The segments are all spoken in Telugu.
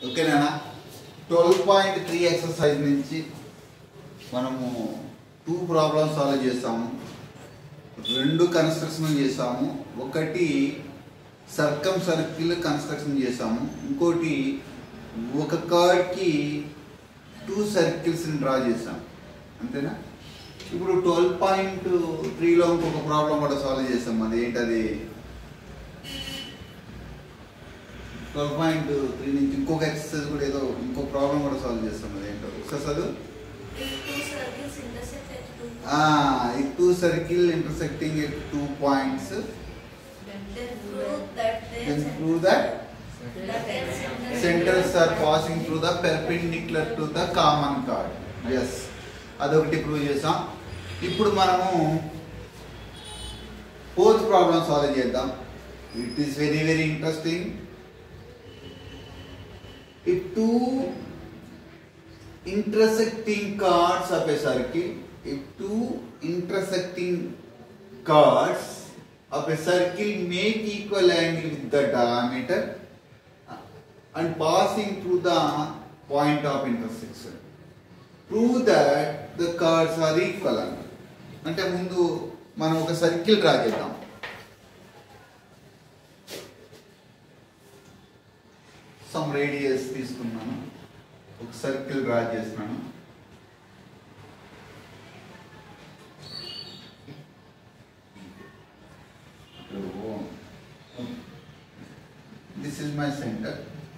ఓకేనా ట్వెల్వ్ పాయింట్ త్రీ ఎక్సర్సైజ్ నుంచి మనము టూ ప్రాబ్లమ్స్ సాల్వ్ చేస్తాము రెండు కన్స్ట్రక్షన్ చేసాము ఒకటి సర్కమ్ సర్కిల్ కన్స్ట్రక్షన్ చేసాము ఇంకోటి ఒక కార్డ్కి టూ సర్కిల్స్ని డ్రా చేసాం అంతేనా ఇప్పుడు ట్వెల్వ్ పాయింట్ త్రీలో ఇంకొక ప్రాబ్లం కూడా సాల్వ్ చేసాం అది ఏంటది ట్వెల్వ్ పాయింట్ త్రీ నుంచి ఇంకొక ఎక్సర్సైజ్ కూడా ఏదో ఇంకో ప్రాబ్లం కూడా సాల్వ్ చేస్తాం అది ఏంటో ఒకసారి చదువు If two circles intersect Ah, if two circle intersecting at two at two points, then prove that their then prove that that their centers are passing through the perpendicular to the common chord. Yes. అదొకటి ప్రూవ్ చేసాం ఇప్పుడు మనము ఫోర్త్ ప్రాబ్లం సాల్వ్ చేద్దాం it is very very interesting if two intersecting chords of a circle if two intersecting chords of a circle make equal angle with the diameter uh, and passing through the point of intersection prove that the chords are equal అన్న అంటే ముందు మనం ఒక సర్కిల్ డ్రా చేద్దాం సమ్ రేడియస్ తీసుకున్నాను ఒక సర్కిల్ డ్రా చేస్తున్నాను this is my centre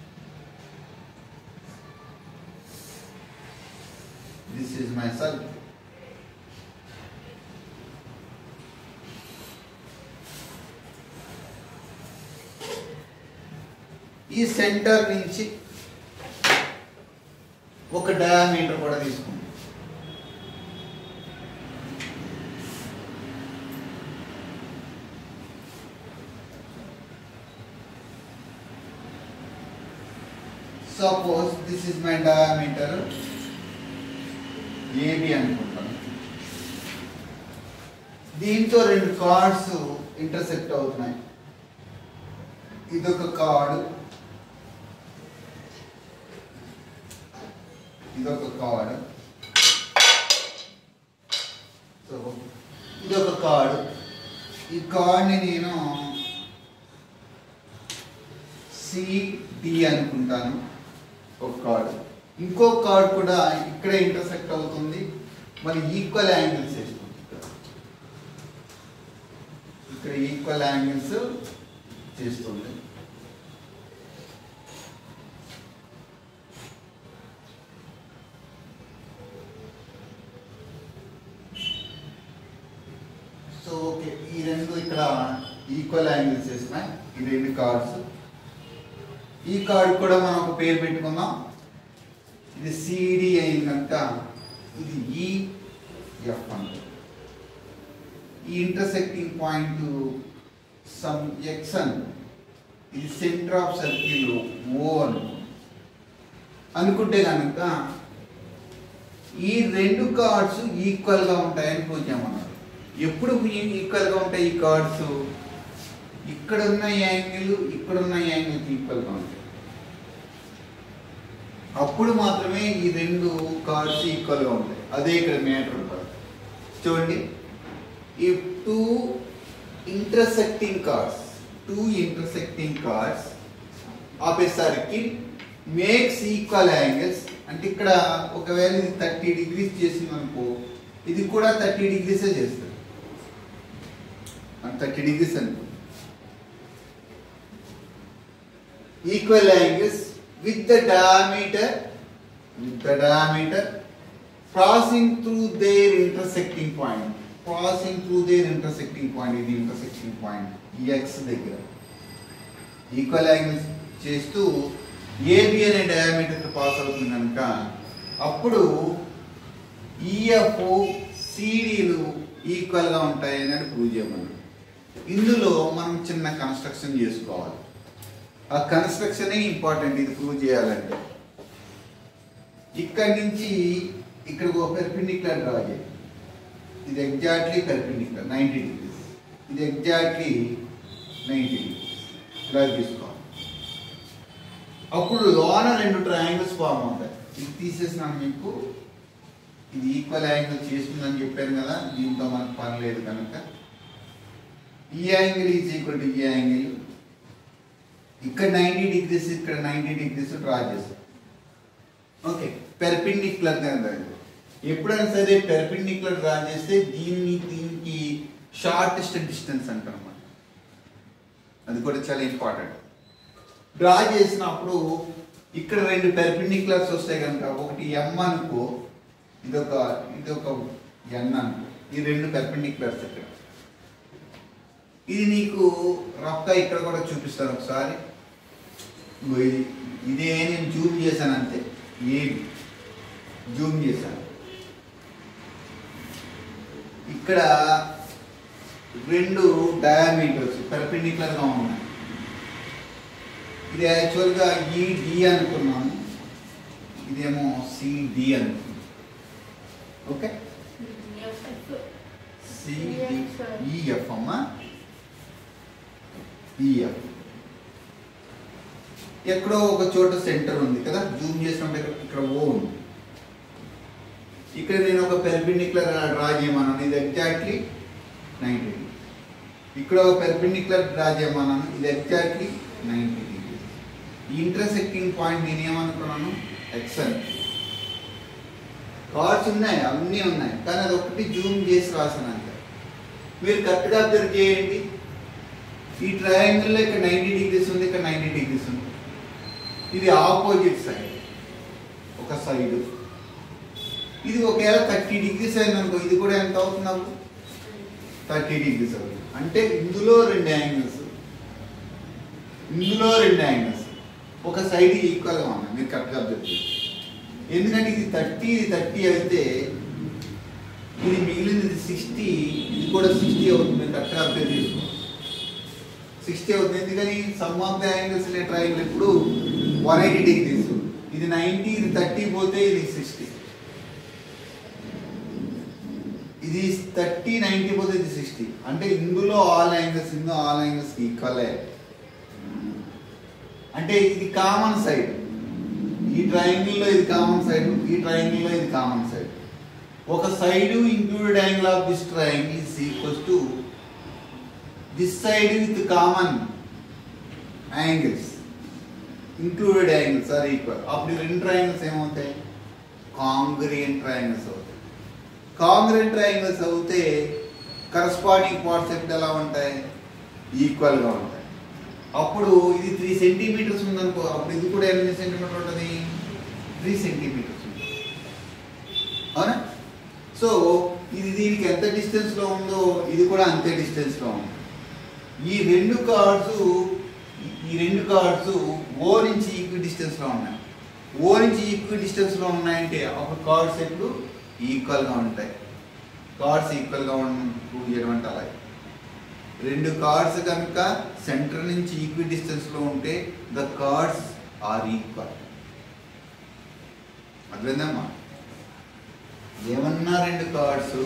this is my circle ఈ సెంటర్ నుంచి ఒక డయామీటర్ కూడా తీసుకుంది suppose this is my diameter AB అనుకుంటాను దీంతో రెండు కార్డ్స్ ఇంటర్సెక్ట్ అవుతున్నాయి ఇదొక కార్డు ఇదొక కార్డ్ సో ఇదొక కార్డ్ ఈ కార్డ్ని నేను సిడి అనుకుంటాను ఒక కార్డ్ ఇంకో కార్డ్ కూడా ఇక్కడే ఇంటర్సెక్ట్ అవుతుంది మరి ఈక్వల్ యాంగిల్స్ వేస్తుంది ఇక్కడ. ఇక్కడ ఈక్వల్ యాంగిల్స్ చేస్తుంది సో ఓకే ఈ రెండు ఇక్కడ ఈక్వల్ యాంగిల్స్ వేస్తున్నాయి ఈ రెండు కార్డ్స్ ఈ కార్డ్ కూడా మనం ఒక పేరు పెట్టుకుందాం ఇది సిడి అయింది కనుక ఇది ఈ ఎఫ్ అంటే ఈ ఇంటర్సెక్టింగ్ పాయింట్ సమ్ ఎక్స్ అని ఇది సెంటర్ ఆఫ్ సర్కిల్ ఓ అనుకో అనుకుంటే కనుక ఈ రెండు కార్డ్స్ ఈక్వల్గా ఉంటాయని ప్రూవ్ చేయమన్నారు ఎప్పుడు ఈక్వల్గా ఉంటాయి ఈ కార్డ్స్ ఇక్కడ ఉన్న యాంగిల్ ఇక్కడ ఉన్న యాంగిల్ ఈక్వల్గా ఉంటాయి అప్పుడు మాత్రమే ఈ రెండు కార్డ్స్ ఈక్వల్గా ఉంటాయి అదే ఇక్కడ మ్యాటర్ ఉంటుంది చూడండి ఈ two intersecting chords two intersecting chords of a circle makes equal angles అంటే ఇక్కడ ఒకవేళ ఇది థర్టీ డిగ్రీస్ చేసింది అనుకో ఇది కూడా థర్టీ డిగ్రీసే చేస్తుంది థర్టీ డిగ్రీస్ అనుకో equal angles with the diameter with the diameter passing through their intersecting point passing through their intersecting point ఇది ఇంటర్సెక్టింగ్ పాయింట్ ఈ ఎక్స్ దగ్గర ఈక్వల్ యాంగిల్స్ చేస్తూ ఏబి అనే డయామీటర్ పాస్ అవుతుంది కనుక అప్పుడు ఈఎఫ్ సిడీలు ఈక్వల్గా ఉంటాయి అని ప్రూవ్ చేయమన్నాడు ఇందులో మనం చిన్న కన్స్ట్రక్షన్ చేసుకోవాలి ఆ కన్స్ట్రక్షనే ఇంపార్టెంట్ ఇది ప్రూవ్ చేయాలంటే ఇక్కడి నుంచి ఇక్కడ ఒక పెర్పెండిక్యులర్ డ్రా చేయాలి ఇది ఎగ్జాక్ట్లీ పెర్పెండిక్యులర్ నైంటీ డిగ్రీస్ ఇది ఎగ్జాక్ట్లీ నైంటీ డిగ్రీస్ ఇలా తీసుకోవాలి అప్పుడు లోన రెండు ట్రయాంగిల్స్ ఫామ్ అవుతాయి ఇది తీసేసినాను మీకు ఇది ఈక్వల్ యాంగిల్ చేస్తుందని చెప్పాను కదా దీంతో మనకు పని లేదు కనుక ఈ యాంగిల్ ఈజ్ ఈక్వల్ టు ఈ యాంగిల్ ఇక్కడ నైంటీ డిగ్రీస్ ఇక్కడ నైంటీ డిగ్రీస్ డ్రా చేస్తాం ఓకే పెర్పెండిక్యులర్ గా ఎప్పుడైనా సరే పెర్పెండిక్యులర్ డ్రా చేస్తే దీన్ని దీనికి షార్టెస్ట్ డిస్టెన్స్ అంటాం అన్నమాట అది కూడా చాలా ఇంపార్టెంట్ డ్రా చేసినప్పుడు ఇక్కడ రెండు పెర్పెండిక్యులర్స్ వస్తాయి కనుక ఒకటి ఎం అనుకో ఇదొక ఇదొక ఎన్ అనుకో ఈ రెండు పెర్పెండిక్యులర్స్ ఇక్కడ ఇది నీకు రఫ్గా ఇక్కడ కూడా చూపిస్తాను ఒకసారి ఇగో ఇది ఇదే నేను జూమ్ చేశాను అంతే ఏమి జూమ్ చేశాను ఇక్కడ రెండు డయామీటర్స్ పెర్పెండిక్యులర్గా ఉన్నాయి ఇది యాక్చువల్గా ఈడి అనుకున్నాము ఇదేమో సిడి అనుకున్నాం ఓకే సిడి ఈఎఫ్ అమ్మా ఈఎఫ్ ఎక్కడో ఒక చోట సెంటర్ ఉంది కదా జూమ్ చేసినప్పుడు ఇక్కడ ఇక్కడ ఓ ఉంది ఇక్కడ నేను ఒక పెర్పెండిక్యులర్ డ్రా చేయమన్నాను ఇది ఎగ్జాక్ట్లీ నైంటీ ఇక్కడ ఒక పెర్పెండిక్యులర్ డ్రా చేయమన్నాను ఇది ఎగ్జాక్ట్లీ నైంటీ డిగ్రీస్ ఈ ఇంటర్సెక్టింగ్ పాయింట్ నేను ఏమనుకున్నాను ఎక్సెల్ కార్డ్స్ ఉన్నాయి అన్నీ ఉన్నాయి కానీ అది ఒకటి జూమ్ చేసి రాసాను అంతే మీరు కరెక్ట్గా అబ్జర్వ్ చేయండి ఈ ట్రయాంగిల్లో ఇక్కడ నైంటీ డిగ్రీస్ ఉంది ఇక్కడ నైంటీ డిగ్రీస్ ఉంది ఇది ఆపోజిట్ సైడ్ ఒక సైడ్ ఇది ఒకవేళ థర్టీ డిగ్రీస్ అయింది అనుకో ఇది కూడా ఎంత అవుతుంది అప్పుడు థర్టీ డిగ్రీస్ అవుతుంది అంటే ఇందులో రెండు యాంగిల్స్ ఇందులో రెండు యాంగిల్స్ ఒక సైడ్ ఈక్వల్గా ఉన్నాయి మీరు కరెక్ట్గా అబ్జర్వ్ చేయండి ఎందుకంటే ఇది థర్టీ ఇది థర్టీ అయితే ఇది మిగిలింది ఇది సిక్స్టీ ఇది కూడా సిక్స్టీ అవుతుంది మీరు కరెక్ట్గా అబ్జర్వ్ చేసుకోండి సిక్స్టీ అవుతుంది ఎందుకని sum of the angles in triangle ఇప్పుడు వన్ ఎయిటీ డిగ్రీస్ ఇది నైంటీ ఇది థర్టీ పోతే ఇది సిక్స్టీ ఇది థర్టీ నైంటీ పోతే ఇది సిక్స్టీ అంటే ఇందులో ఆల్ యాంగిల్స్ ఇందులో ఆల్ యాంగిల్స్ ఈక్వలే అంటే ఇది కామన్ సైడ్ ఈ ట్రయాంగిల్లో ఇది కామన్ సైడ్ ఈ ట్రయాంగిల్లో ఇది కామన్ సైడ్ ఒక side included angle of this triangle is equals to this side with common angles included angles are equal అప్పుడు ఈ రెండు ట్రయాంగిల్స్ ఏమవుతాయి కాంగ్రియన్ ట్రయాంగిల్స్ అవుతాయి కాంగ్రియన్ ట్రయాంగిల్స్ అవుతే కరస్పాండింగ్ పార్ట్స్ ఎప్పుడు ఎలా ఉంటాయి ఈక్వల్గా ఉంటాయి అప్పుడు ఇది త్రీ సెంటీమీటర్స్ ఉందనుకో అప్పుడు ఇది కూడా ఎన్ని సెంటీమీటర్ ఉంటుంది త్రీ సెంటీమీటర్స్ ఉంటుంది అవునా సో ఇది దీనికి ఎంత డిస్టెన్స్లో ఉందో ఇది కూడా అంతే డిస్టెన్స్లో ఉంది ఈ రెండు కార్డ్స్ ఈ రెండు కార్డ్స్ ఓ నుంచి ఈక్వి డిస్టెన్స్లో ఉన్నాయి ఓ నుంచి ఈక్వి డిస్టెన్స్లో ఉన్నాయంటే అప్పుడు కార్డ్స్ ఎప్పుడు ఈక్వల్గా ఉంటాయి కార్డ్స్ ఈక్వల్గా ప్రూవ్ చేయడం అంటే అలాగే రెండు కార్డ్స్ కనుక సెంటర్ నుంచి ఈక్వి డిస్టెన్స్లో ఉంటే ద కార్డ్స్ ఆర్ ఈక్వల్ అర్థమైందమ్మా ఏమన్నా రెండు కార్డ్స్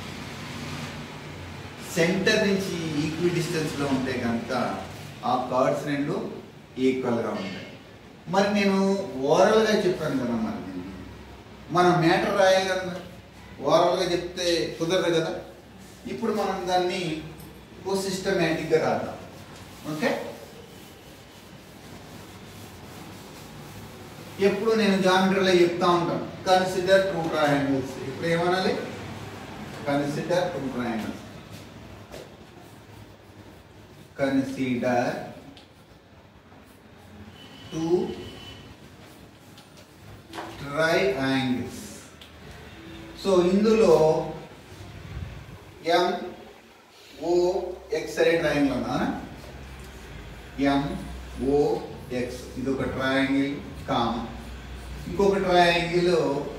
సెంటర్ నుంచి ఈక్వి డిస్టెన్స్లో ఉంటే కనుక ఆ కార్డ్స్ రెండు ఈక్వల్గా ఉంటాయి మరి నేను ఓవరాల్గా చెప్పాను కదా మరి నేను మనం మ్యాటర్ రాయాలి కదా ఓవరాల్గా చెప్తే కుదరదు కదా ఇప్పుడు మనం దాన్ని ఓ సిస్టమేటిక్గా రాద్దాం ఓకే ఎప్పుడు నేను జామెట్రీలో చెప్తా ఉంటాను కన్సిడర్ టూ ట్రయాంగిల్స్ ఇప్పుడు ఏమనాలి consider two triangles consider two triangles so ఇందులో ఎం ఓ ఎక్స్ అనే ట్రయాంగిల్ ఉందా ఎం ఓ ఎక్స్ ఇది ఒక ట్రయాంగిల్ కామ ఇంకొక triangle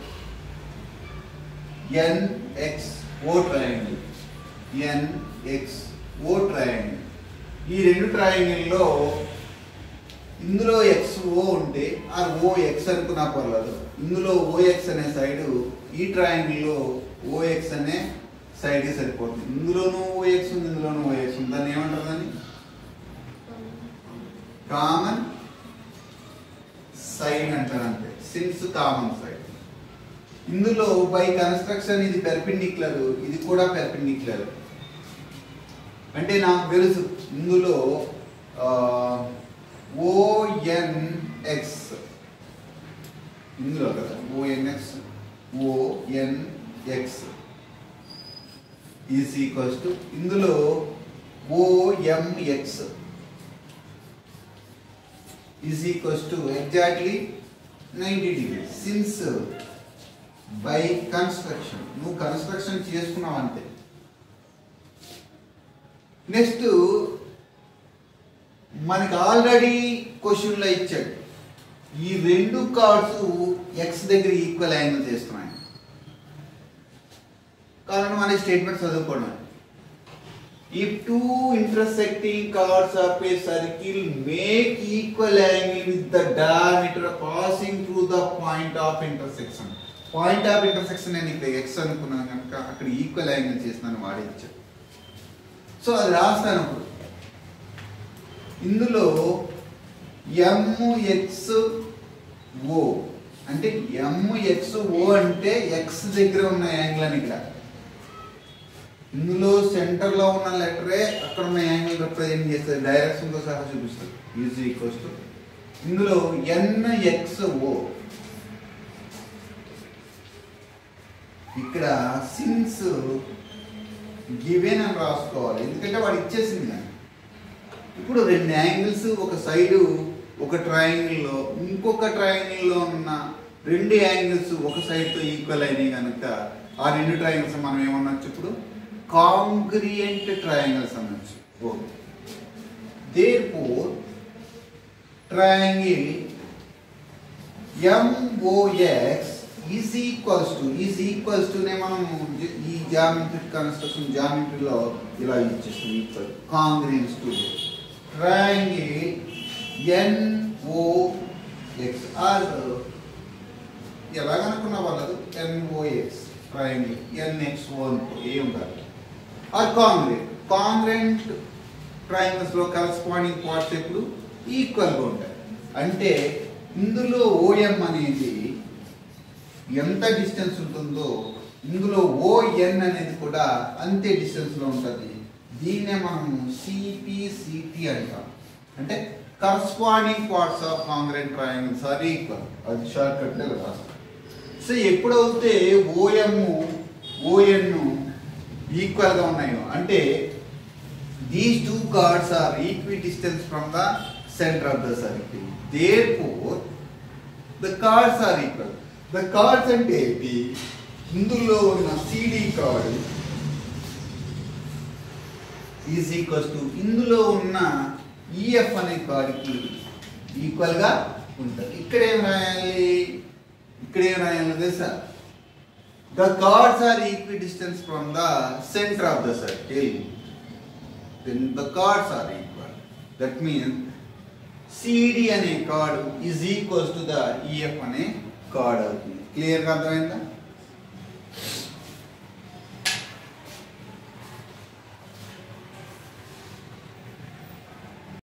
N X O triangle N X O triangle ఈ రెండు ట్రయాంగిల్లో ఇందులో ఎక్స్ ఓ ఉంటే ఆ ఓ ఎక్స్ అనుకున్నా పర్లేదు ఇందులో ఓఎక్స్ అనే సైడ్ ఈ ట్రయాంగిల్లో ఓఎక్స్ అనే సైడ్ సరిపోతుంది ఇందులోనూ ఓఎక్స్ ఉంది ఇందులోనూ ఓఎక్స్ ఉంది దాన్ని ఏమంటారు దాన్ని కామన్ సైడ్ అంటారు అంతే సిన్స్ కామన్ సైడ్ ఇందులో బై కన్స్ట్రక్షన్ ఇది పెర్పెండిక్యులర్ ఇది కూడా పెర్పెండిక్యులర్ అంటే నాకు తెలుసు ఇందులో ఓఎన్ఎక్స్ ఇందులో కదా O N X O N X is equals to ఇందులో O M X is equals to exactly ninety degree since by construction నువ్వు కన్స్ట్రక్షన్ చేసుకున్నావు అంతే నెక్స్ట్ మనకి ఆల్రెడీ క్వశ్చన్లో ఇచ్చాడు ఈ రెండు కార్డ్స్ ఎక్స్ దగ్గర ఈక్వల్ యాంగిల్ చేస్తున్నాయి కారణం మన స్టేట్మెంట్ చదువుకోవడం If two intersecting chords of a circle make equal angle with the diameter passing through the point of intersection. Point of intersection నేను ఇక్కడ ఎక్స్ అనుకున్నాను కనుక అక్కడ ఈక్వల్ యాంగిల్ చేసినాను వాడించాను సో అది రాస్తాను ఇప్పుడు ఇందులో ఎంఎక్స్ ఓ అంటే ఎంఎక్స్ ఓ అంటే ఎక్స్ దగ్గర ఉన్న యాంగిల్ అని ఇక్కడ ఇందులో సెంటర్ లో ఉన్న లెటరే అక్కడ ఉన్న యాంగిల్ రిప్రజెంట్ చేస్తుంది డైరెక్షన్ తో సహా చూపిస్తుంది ఈజ్ ఈక్వల్స్ టు ఇందులో ఎన్ఎక్స్ ఓ ఇక్కడ సిన్స్ గివెన్ అని రాసుకోవాలి ఎందుకంటే వాడు ఇచ్చేసింది నాకు ఇప్పుడు రెండు యాంగిల్స్ ఒక సైడు ఒక ట్రయాంగిల్లో ఇంకొక ట్రయాంగిల్లో ఉన్న రెండు యాంగిల్స్ ఒక సైడ్తో ఈక్వల్ అయినాయి కనుక ఆ రెండు ట్రయాంగిల్స్ మనం ఏమనొచ్చు ఇప్పుడు కాంగ్రియంట్ ట్రయాంగిల్స్ అనొచ్చు okay therefore triangle M O X is equals to is equals to మనం జ- ఈ జామెట్రిక్ కన్స్ట్రక్షన్ జామెట్రీలో ఇలా ఇచ్చేస్తాం equal congruence to triangle N O X or ఎలాగనుకున్న వాళ్ళదు ఎన్ఓఎక్స్ ట్రయాంగిల్ ఎన్ఎక్స్ ఓ అనుకో ఏం కాదు ఆర్ కాంగ్రెంట్ కాంగ్రెంట్ ట్రయాంగిల్స్ లో కరస్పాండింగ్ పార్ట్స్ ఎప్పుడు ఈక్వల్ గా ఉంటాయి అంటే ఇందులో ఓఎం అనేది ఎంత డిస్టెన్స్ ఉంటుందో ఇందులో ఓఎన్ అనేది కూడా అంతే డిస్టెన్స్ లో ఉంటుంది దీన్నే మనం సిపిసిటి అంటాం అంటే corresponding parts of congruent triangles are equal అది షార్ట్ కట్ లో రాస్తాం సో ఎప్పుడైతే ఓఎం ఓఎన్ ఈక్వల్ గా ఉన్నాయో అంటే these two chords are equidistant from the centre of the circle therefore the chords are equal the chords అంటే ఏంటి ఇందులో ఉన్న C D chord is equals to ఇందులో ఉన్న ఈఎఫ్ అనే కార్డ్కి ఈక్వల్ గా ఉంటుంది ఇక్కడ ఏం రాయాలి ఇక్కడ ఏం రాయాలి తెలుసా the chords are equidistant from the centre of the circle then the cards are equal. That means CD అనే chord is equals to the E F అనే కార్డ్ అవుతుంది క్లియర్గా అర్థమైందా